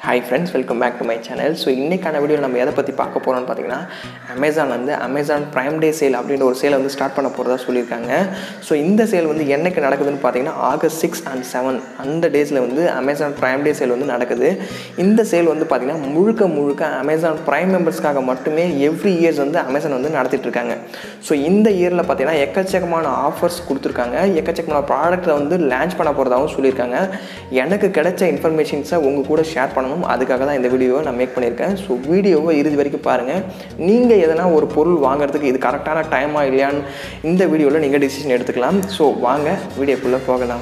hi friends welcome back to my channel so இன்றைக்கான video நம்ம எதை பற்றி பார்க்க போகிறோம்னு பார்த்தீங்கன்னா அமேசான் வந்து அமேசான் ப்ரைம் டே சேல் அப்படின்ற ஒரு சேலை வந்து ஸ்டார்ட் பண்ண போகிறதா சொல்லியிருக்காங்க ஸோ இந்த சேல் வந்து என்னைக்கு நடக்குதுன்னு பார்த்தீங்கன்னா ஆகஸ்ட் சிக்ஸ் அண்ட் செவன் அந்த டேஸில் வந்து அமேசான் ப்ரைம் டே சேல் வந்து நடக்குது இந்த சேல் வந்து பார்த்திங்கன்னா முழுக்க முழுக்க அமேசான் ப்ரைம் மெம்பர்ஸ்க்காக மட்டுமே எவ்ரி இயர்ஸ் வந்து அமேசான் வந்து நடத்திட்டு இருக்காங்க ஸோ இந்த இயரில் பார்த்தீங்கன்னா எக்கச்சக்கமான ஆஃபர்ஸ் கொடுத்துருக்காங்க எக்கச்சக்கமான ப்ராடக்ட்டை வந்து லான்ச் பண்ண போகிறதாகவும் சொல்லியிருக்காங்க எனக்கு கிடைச்ச இன்ஃபர்மேஷன்ஸை உங்கள் கூட ஷேர் பண்ணணும் அதுக்காக தான் இந்த வீடியோவை நான் மேக் பண்ணியிருக்கேன் ஸோ வீடியோவை இறுதி வரைக்கும் பாருங்கள் நீங்கள் எதனா ஒரு பொருள் வாங்குறதுக்கு இது கரெக்டான டைமா இல்லையான்னு இந்த வீடியோவில் நீங்கள் டிசிஷன் எடுத்துக்கலாம் ஸோ வாங்க வீடியோக்குள்ளே போகலாம்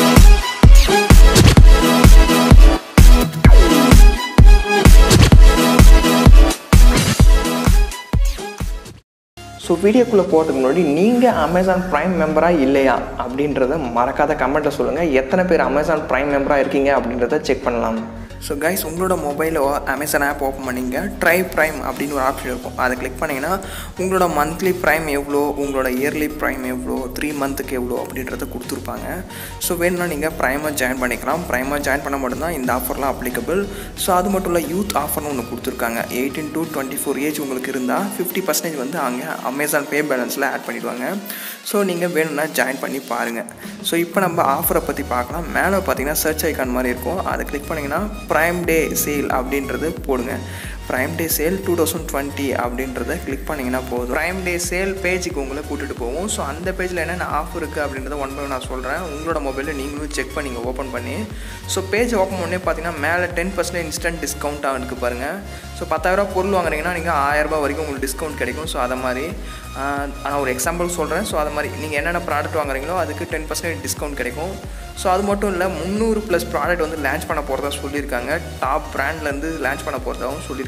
ஸோ வீடியோக்குள்ளே போகிறதுக்கு முன்னாடி நீங்கள் அமேசான் ப்ரைம் மெம்பராக இல்லையா அப்படின்றத மறக்காத கமெண்ட்டில் சொல்லுங்கள் எத்தனை பேர் அமேசான் ப்ரைம் மெம்பராக இருக்கீங்க அப்படின்றத செக் பண்ணலாம் ஸோ கைஸ் உங்களோட மொபைலோ அமேசான் ஆப் ஓப்பன் பண்ணிங்க ட்ரை ப்ரைம் அப்படின்னு ஒரு ஆப்ஷன் இருக்கும் அதை கிளிக் பண்ணிங்கன்னா உங்களோட மந்த்லி ப்ரைம் எவ்வளோ உங்களோட இயர்லி ப்ரைம் எவ்வளோ த்ரீ மந்த்துக்கு எவ்வளோ அப்படின்றத கொடுத்துருப்பாங்க ஸோ வேணும்னா நீங்கள் ப்ரைமாக ஜாயின் பண்ணிக்கலாம் ப்ரைமாக ஜாயின் பண்ண மட்டும்தான் இந்த ஆஃபர்லாம் அப்ளிகபிள் ஸோ அது மட்டும் இல்லை யூத் ஆஃபர்னு ஒன்று கொடுத்துருக்காங்க eighteen to twenty four age உங்களுக்கு இருந்தால் ஃபிஃப்டி பர்சன்டேஜ் வந்து அங்கே அமேசான் பே பேலன்ஸில் ஆட் பண்ணிடுவாங்க ஸோ நீங்கள் வேணும்னா ஜாயின் பண்ணி பாருங்கள் ஸோ இப்போ நம்ம ஆஃபரை பற்றி பார்க்கலாம் மேலே பார்த்தீங்கன்னா சர்ச் ஐக்கான் மாதிரி இருக்கும் அதை கிளிக் பண்ணிங்கன்னா ப்ரைம் டே சேல் அப்படின்றது போடுங்க prime day sale two thousand twenty அப்படின்றத கிளிக் பண்ணிங்கன்னா போதும் ப்ரைம் டே சேல் பேஜுக்கு உங்களை கூட்டிகிட்டு போகும் ஸோ அந்த பேஜில் என்னென்ன ஆஃபர் இருக்குது அப்படின்றத ஒன் பை நான் சொல்கிறேன் உங்களோட மொபைலில் நீங்களும் செக் பண்ணிங்க ஓப்பன் பண்ணி ஸோ பேஜ் ஓப்பன் பண்ணி பார்த்தீங்கன்னா மேலே டென் பர்சன்ட் இன்ஸ்டன்ட் டிஸ்கவுண்ட் இருக்குது பாருங்கள் ஸோ பத்தாயிரரூபா பொருள் வாங்குறீங்கன்னா நீங்கள் ஆயிரரூபா வரைக்கும் உங்களுக்கு டிஸ்கவுண்ட் கிடைக்கும் ஸோ அதை மாதிரி நான் ஒரு எக்ஸாம்பிள் சொல்கிறேன் ஸோ அது மாதிரி நீங்கள் என்னென்ன ப்ராடக்ட் வாங்குறீங்களோ அதுக்கு டென் பர்சன்டேஜ் டிஸ்கவுண்ட் கிடைக்கும் ஸோ அது மட்டும் இல்லை முந்நூறு ப்ளஸ் ப்ராடக்ட் வந்து லான்ச் பண்ண போகிறதா சொல்லியிருக்காங்க டாப் ப்ராண்ட்லேருந்து லான்ச் பண்ண போகிறதாகவும் சொல்லியிருக்காங்க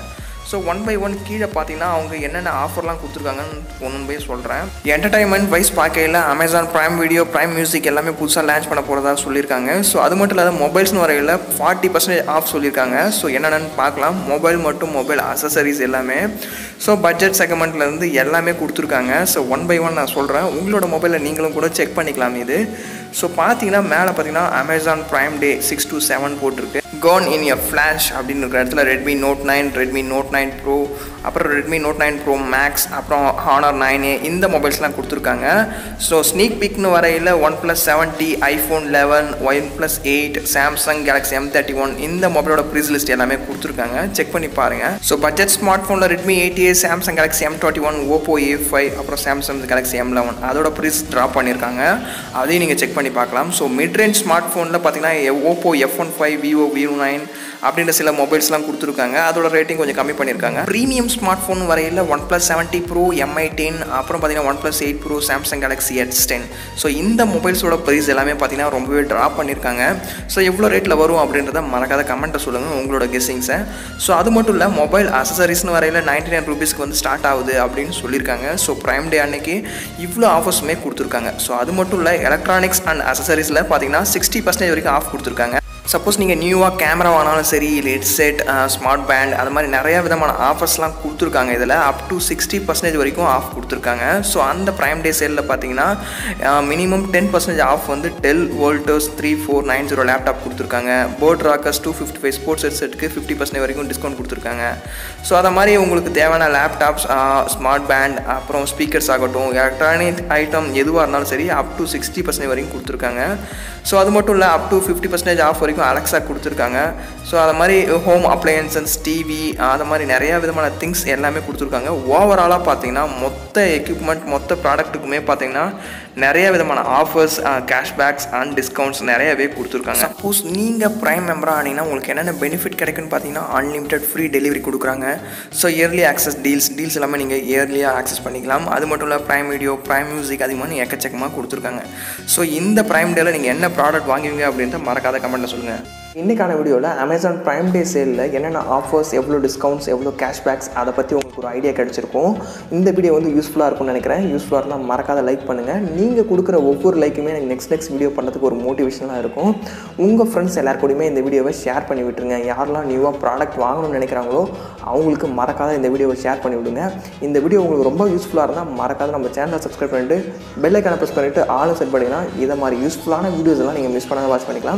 ஸோ ஒன் பை ஒன் கீழே பார்த்தீங்கன்னா அவங்க என்னென்ன ஆஃபர்லாம் கொடுத்துருக்காங்கன்னு ஒன்று பை சொல்கிறேன் என்டர்டைன்மெண்ட் வைஸ் பார்க்கையில் Amazon prime video prime music எல்லாமே புதுசாக லான்ச் பண்ண போகிறதா சொல்லியிருக்காங்க ஸோ அது மட்டும் இல்லாத மொபைல்ஸ்னு வரையில் ஃபார்ட்டி பர்சன்டேஜ் ஆஃப் சொல்லியிருக்காங்க ஸோ என்னென்னு பார்க்கலாம் மொபைல் மட்டும் மொபைல் அசசரிஸ் எல்லாமே ஸோ பட்ஜெட் செகமெண்ட்லேருந்து எல்லாமே கொடுத்துருக்காங்க ஸோ ஒன் பை ஒன் நான் சொல்கிறேன் உங்களோட மொபைலில் நீங்களும் கூட செக் பண்ணிக்கலாம் இது ஸோ பார்த்தீங்கன்னா மேலே பார்த்தீங்கன்னா Amazon prime day six to seven போட்டிருக்கு கோன் இன் எ ஃப்ளாஷ் அப்படின்னு இருக்கிற இடத்துல Redmi note nine Redmi note nine pro அப்புறம் Redmi note nine pro max அப்புறம் ஹானர் நைன் ஏ இந்த மொபைல்ஸ்லாம் கொடுத்துருக்காங்க ஸோ ஸ்னீக் பிக்னு வரையில் OnePlus seventy iPhone eleven OnePlus eight Samsung Galaxy M thirty one இந்த மொபைலோட ப்ரைஸ் லிஸ்ட் எல்லாமே கொடுத்துருக்காங்க செக் பண்ணி பாருங்கள் ஸோ பட்ஜெட் ஸ்மார்ட் ஃபோனில் Redmi eight A Samsung Galaxy M twenty one Oppo A five அப்புறம் சாம்சங் கேலக்ஸி எம் லெவன் அதோட price drop பண்ணியிருக்காங்க அதையும் நீங்கள் செக் பண்ணி பார்க்கலாம் ஸோ மிட் ரேஞ்ச் ஸ்மார்ட் ஃபோனில் பார்த்தீங்கன்னா Oppo F one five Vivo Vivo nine அப்படின்ற சில மொபைல்ஸ்லாம் கொடுத்துருக்காங்க அதோட ரேட்டிங் கொஞ்சம் கம்மி பண்ணியிருக்காங்க ப்ரீமியம் ஸ்மார்ட் ஃபோன் வரையில் OnePlus seventy pro Mi ten அப்புறம் பார்த்தீங்கன்னா OnePlus eight pro Samsung Galaxy S ten so இந்த மொபைல்ஸோட ப்ரைஸ் எல்லாமே பார்த்தீங்கன்னா ரொம்பவே ட்ராப் பண்ணியிருக்காங்க ஸோ எவ்வளோ ரேட்டில் வரும் அப்படின்றத மறக்காத கமெண்ட்டை சொல்லுங்கள் உங்களோட கெஸ்ஸிங்ஸை ஸோ அது மட்டும் இல்லை மொபைல் அசசரிஸ்னு வரையில் நைன்டி நைன் ருபீஸ்க்கு வந்து ஸ்டார்ட் ஆகுது அப்படின்னு சொல்லியிருக்காங்க ஸோ ப்ரைம் டே அன்னைக்கு இவ்வளோ ஆஃபர்ஸுமே கொடுத்துருக்காங்க ஸோ அது மட்டும் இல்லை எலக்ட்ரானிக்ஸ் அண்ட் அசசரிஸில் பார்த்தீங்கன்னா சிக்ஸ்டி பர்சன்டேஜ் வரைக்கும் ஆஃப் கொடுத்துருக்காங்க சப்போஸ் நீங்கள் நியூவாக கேமரா வாங்கினாலும் சரி இல்லை ஹெட்செட் ஸ்மார்ட் பேண்ட் அது மாதிரி நிறையா விதமான ஆஃபர்ஸ்லாம் கொடுத்துருக்காங்க இதில் அப் டு சிக்ஸ்டி பர்சன்டேஜ் வரைக்கும் ஆஃப் கொடுத்துருக்காங்க ஸோ அந்த ப்ரைம் டே சேலில் பார்த்தீங்கன்னா மினிமம் டென் பர்சன்டேஜ் ஆஃப் வந்து டெல் வோல்டர்ஸ் three four nine zero laptop கொடுத்துருக்காங்க boAt Rockerz two fifty five sports ஹெட்செட்டுக்கு ஃபிஃப்டி பர்சன்டேஜ் வரைக்கும் டிஸ்கவுண்ட் கொடுத்துருக்காங்க ஸோ அதை மாதிரி உங்களுக்கு தேவையான லேப்டாப்ஸ் ஸ்மார்ட் பேண்ட் அப்புறம் ஸ்பீக்கர்ஸ் ஆகட்டும் எலக்ட்ரானிக் ஐட்டம் எதுவாக இருந்தாலும் சரி அப் டு சிக்ஸ்டி பர்சன்டேஜ் வரைக்கும் கொடுத்துருக்காங்க ஸோ அது மட்டும் இல்லை up to fifty percentage off வரைக்கும் அலெக்ஸா கொடுத்துருக்காங்க ஸோ அது மாதிரி ஹோம் அப்ளையன்சஸ் டிவி அது மாதிரி நிறையா விதமான திங்ஸ் எல்லாமே கொடுத்துருக்காங்க ஓவராலாக பார்த்தீங்கன்னா மொத்த எக்யூப்மெண்ட் மொத்த ப்ராடக்ட்டுக்குமே பார்த்தீங்கன்னா நிறைய விதமான ஆஃபர்ஸ் கேஷ்பேக்ஸ் அண்ட் டிஸ்கவுண்ட்ஸ் நிறையவே கொடுத்துருக்காங்க சப்போஸ் நீங்கள் ப்ரைம் மெம்பராக ஆனீங்கன்னா உங்களுக்கு என்னென்ன பெனிஃபிட் கிடைக்குன்னு பார்த்தீங்கன்னா அன்லிமிட்டட் ஃப்ரீ டெலிவரி கொடுக்குறாங்க so early access deals deals எல்லாமே நீங்கள் இயர்லியாக ஆக்சஸ் பண்ணிக்கலாம் அது மட்டும் இல்லை ப்ரைம் வீடியோ ப்ரைம் மியூசிக் அது மாதிரி எக்கச்சக்கமாக கொடுத்துருக்காங்க ஸோ இந்த ப்ரைம் டேல நீங்கள் என்ன ப்ராடக்ட் வாங்குவீங்க அப்படின்றத மறக்காத கமெண்ட்டில் சொல்லுங்கள் இன்றைக்கான வீடியோவில் அமேசான் ப்ரைம் டே சேலில் என்னென்ன ஆஃபர்ஸ் எவ்வளோ டிஸ்கவுண்ட்ஸ் எவ்வளோ கேஷ்பேக்ஸ் அதை பற்றி உங்களுக்கு ஒரு ஐடியா கிடச்சிருக்கும் இந்த வீடியோ வந்து யூஸ்ஃபுல்லாக இருக்கும்னு நினைக்கிறேன் யூஸ்ஃபுல்லாக இருந்தால் மறக்காத லைக் பண்ணுங்கள் நீங்கள் கொடுக்குற ஒவ்வொரு லைக்குமே எனக்கு நெக்ஸ்ட் நெக்ஸ்ட் வீடியோ பண்ணுறதுக்கு ஒரு மோட்டிவேஷனாக இருக்கும் உங்கள் ஃப்ரெண்ட்ஸ் எல்லார் கூடயுமே இந்த வீடியோவை ஷேர் பண்ணி விட்டுருங்க யாரெல்லாம் நியூவாக ப்ராடக்ட் வாங்கணும்னு நினைக்கிறாங்களோ அவங்களுக்கு மறக்காத இந்த வீடியோவை ஷேர் பண்ணி விடுங்க இந்த வீடியோ உங்களுக்கு ரொம்ப யூஸ்ஃபுல்லாக இருந்தால் மறக்காத நம்ம சேனலை சப்ஸ்கிரைப் பண்ணிட்டு பெல்லைக்கான ப்ரெஸ் பண்ணிவிட்டு ஆளும் செட் பண்ணிங்கன்னா இதை மாதிரி யூஸ்ஃபுல்லான வீடியோஸ் எல்லாம் நீங்கள் மிஸ் பண்ணாத வாட்ச் பண்ணிக்கலாம்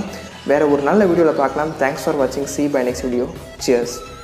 வேறு ஒரு நல்ல வீடியோவில் பார்க்கலாம் தேங்க்ஸ் ஃபார் வாட்சிங் see bye next video cheers